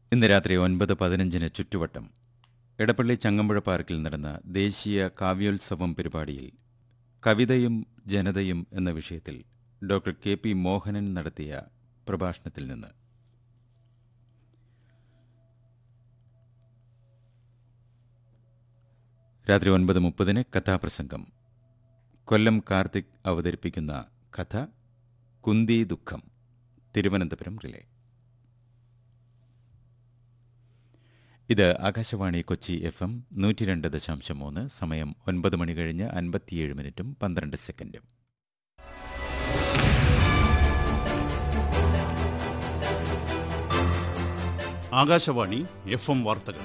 ഇന്ന് രാത്രി ഒൻപത് പതിനഞ്ചിന് ചുറ്റുവട്ടം എടപ്പള്ളി ചങ്ങമ്പുഴ പാർക്കിൽ നടന്ന ദേശീയ കാവ്യോത്സവം പരിപാടിയിൽ കവിതയും ജനതയും എന്ന വിഷയത്തിൽ ഡോക്ടർ കെ പി മോഹനൻ നടത്തിയ പ്രഭാഷണത്തിൽ നിന്ന് രാത്രി ഒൻപത് മുപ്പതിന് കഥാപ്രസംഗം കൊല്ലം കാർത്തിക് അവതരിപ്പിക്കുന്ന കഥ കുന്തി ദുഃഖം തിരുവനന്തപുരം റിലേ ഇത് ആകാശവാണി കൊച്ചി എഫ് എം നൂറ്റി രണ്ട് ദശാംശം മൂന്ന് സമയം ഒൻപത് മണി കഴിഞ്ഞ് അൻപത്തിയേഴ് മിനിറ്റും പന്ത്രണ്ട് സെക്കൻഡും ആകാശവാണി എഫ് എം വാർത്തകൾ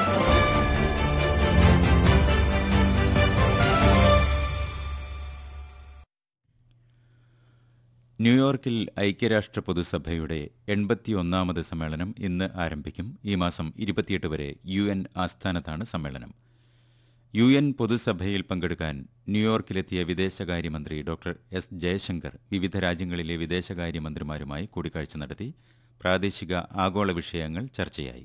ന്യൂയോർക്കിൽ ഐക്യരാഷ്ട്ര പൊതുസഭയുടെ എൺപത്തിയൊന്നാമത് സമ്മേളനം ഇന്ന് ആരംഭിക്കും ഈ മാസം ഇരുപത്തിയെട്ട് വരെ യു എൻ ആസ്ഥാനത്താണ് സമ്മേളനം യു എൻ പൊതുസഭയിൽ പങ്കെടുക്കാൻ ന്യൂയോർക്കിലെത്തിയ വിദേശകാര്യമന്ത്രി ഡോക്ടർ എസ് ജയശങ്കർ വിവിധ രാജ്യങ്ങളിലെ വിദേശകാര്യമന്ത്രിമാരുമായി കൂടിക്കാഴ്ച നടത്തി പ്രാദേശിക ആഗോള വിഷയങ്ങൾ ചർച്ചയായി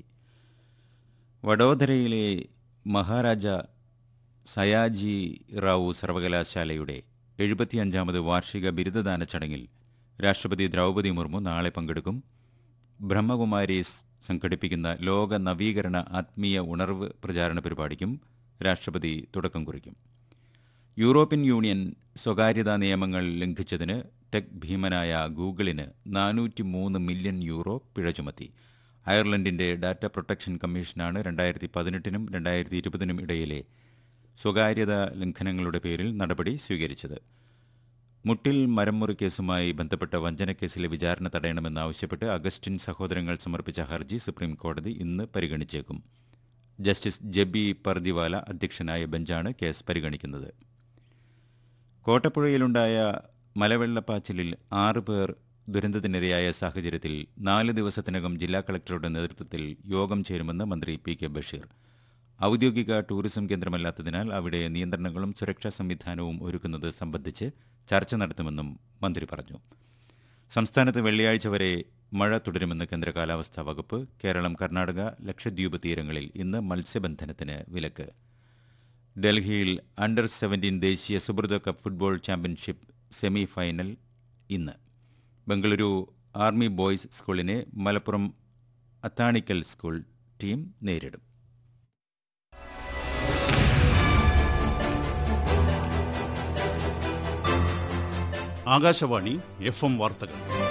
വഡോദരയിലെ മഹാരാജ സയാജി റാവു സർവകലാശാലയുടെ എഴുപത്തിയഞ്ചാമത് വാർഷിക ബിരുദദാന ചടങ്ങിൽ രാഷ്ട്രപതി ദ്രൗപദി മുർമു നാളെ പങ്കെടുക്കും ബ്രഹ്മകുമാരീസ് സംഘടിപ്പിക്കുന്ന ലോക നവീകരണ ആത്മീയ ഉണർവ് പ്രചാരണ പരിപാടിക്കും രാഷ്ട്രപതി തുടക്കം കുറിക്കും യൂറോപ്യൻ യൂണിയൻ സ്വകാര്യതാ നിയമങ്ങൾ ലംഘിച്ചതിന് ടെക് ഭീമനായ ഗൂഗിളിന് നാനൂറ്റി മൂന്ന് മില്യൺ യൂറോ പിഴ ചുമത്തി അയർലൻഡിന്റെ ഡാറ്റ പ്രൊട്ടക്ഷൻ കമ്മീഷനാണ് രണ്ടായിരത്തി പതിനെട്ടിനും രണ്ടായിരത്തി ഇരുപതിനും ഇടയിലെ സ്വകാര്യതാ ലംഘനങ്ങളുടെ പേരിൽ നടപടി സ്വീകരിച്ചത് മുട്ടിൽ മരംമുറി കേസുമായി ബന്ധപ്പെട്ട വഞ്ചനക്കേസിലെ വിചാരണ തടയണമെന്നാവശ്യപ്പെട്ട് അഗസ്റ്റിൻ സഹോദരങ്ങൾ സമർപ്പിച്ച ഹർജി സുപ്രീം കോടതി ഇന്ന് പരിഗണിച്ചേക്കും ജസ്റ്റിസ് ജബി പർദിവാല അധ്യക്ഷനായ ബെഞ്ചാണ് കേസ് പരിഗണിക്കുന്നത് കോട്ടപ്പുഴയിലുണ്ടായ മലവെള്ളപ്പാച്ചിലിൽ ആറ് പേർ ദുരന്തത്തിനിരയായ സാഹചര്യത്തിൽ നാല് ദിവസത്തിനകം ജില്ലാ കളക്ടറുടെ നേതൃത്വത്തിൽ യോഗം ചേരുമെന്ന് മന്ത്രി പി കെ ബഷീർ ഔദ്യോഗിക ടൂറിസം കേന്ദ്രമല്ലാത്തതിനാൽ അവിടെ നിയന്ത്രണങ്ങളും സുരക്ഷാ സംവിധാനവും ഒരുക്കുന്നത് സംബന്ധിച്ച് ചർച്ച നടത്തുമെന്നും മന്ത്രി പറഞ്ഞു സംസ്ഥാനത്ത് വെള്ളിയാഴ്ച വരെ മഴ തുടരുമെന്ന് കേന്ദ്ര കാലാവസ്ഥാ വകുപ്പ് കേരളം കർണാടക ലക്ഷദ്വീപ് തീരങ്ങളിൽ ഇന്ന് മത്സ്യബന്ധനത്തിന് വിലക്ക് ഡൽഹിയിൽ അണ്ടർ സെവൻറ്റീൻ ദേശീയ Subroto cup football championship semi final ഇന്ന് ബംഗളൂരു ആർമി ബോയ്സ് സ്കൂളിനെ മലപ്പുറം അത്താണിക്കൽ സ്കൂൾ ടീം നേരിടും ആകാശവാണി എഫ് എം വാർത്തകൾ